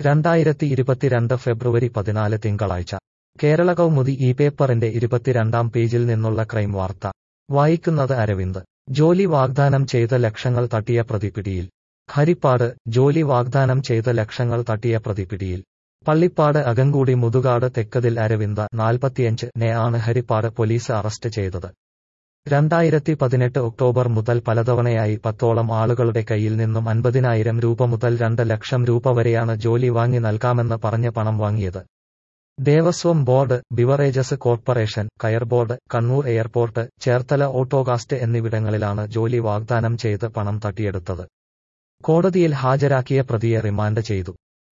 രണ്ടായിരത്തി ഇരുപത്തിരണ്ട് ഫെബ്രുവരി പതിനാല് തിങ്കളാഴ്ച കേരള കൗമുദി ഈ പേപ്പറിന്റെ ഇരുപത്തിരണ്ടാം പേജിൽ നിന്നുള്ള ക്രൈം വാർത്ത വായിക്കുന്നത് അരവിന്ദ് ജോലി വാഗ്ദാനം ചെയ്ത ലക്ഷങ്ങൾ തട്ടിയ പ്രതി പിടിയിൽ ഹരിപ്പാട് ജോലി വാഗ്ദാനം ചെയ്ത ലക്ഷങ്ങൾ തട്ടിയ പ്രതി പിടിയിൽ പള്ളിപ്പാട് അകങ്കൂടി മുതുകാട് തെക്കതിൽ അരവിന്ദ നാൽപ്പത്തിയഞ്ച് നെ ആണ് ഹരിപ്പാട് പോലീസ് അറസ്റ്റ് ചെയ്തത് രണ്ടായിരത്തി പതിനെട്ട് ഒക്ടോബർ മുതൽ പലതവണയായി പത്തോളം ആളുകളുടെ കയ്യിൽ നിന്നും അൻപതിനായിരം രൂപ മുതൽ രണ്ട് ലക്ഷം രൂപ വരെയാണ് ജോലി വാങ്ങി നൽകാമെന്ന് പറഞ്ഞ് പണം വാങ്ങിയത് Devaswom board beverages corporation coir board Kannur airport Cherthala Autokast എന്നിവിടങ്ങളിലാണ് ജോലി വാഗ്ദാനം ചെയ്ത് പണം തട്ടിയെടുത്തത് കോടതിയിൽ ഹാജരാക്കിയ പ്രതിയെ റിമാൻഡ് ചെയ്തു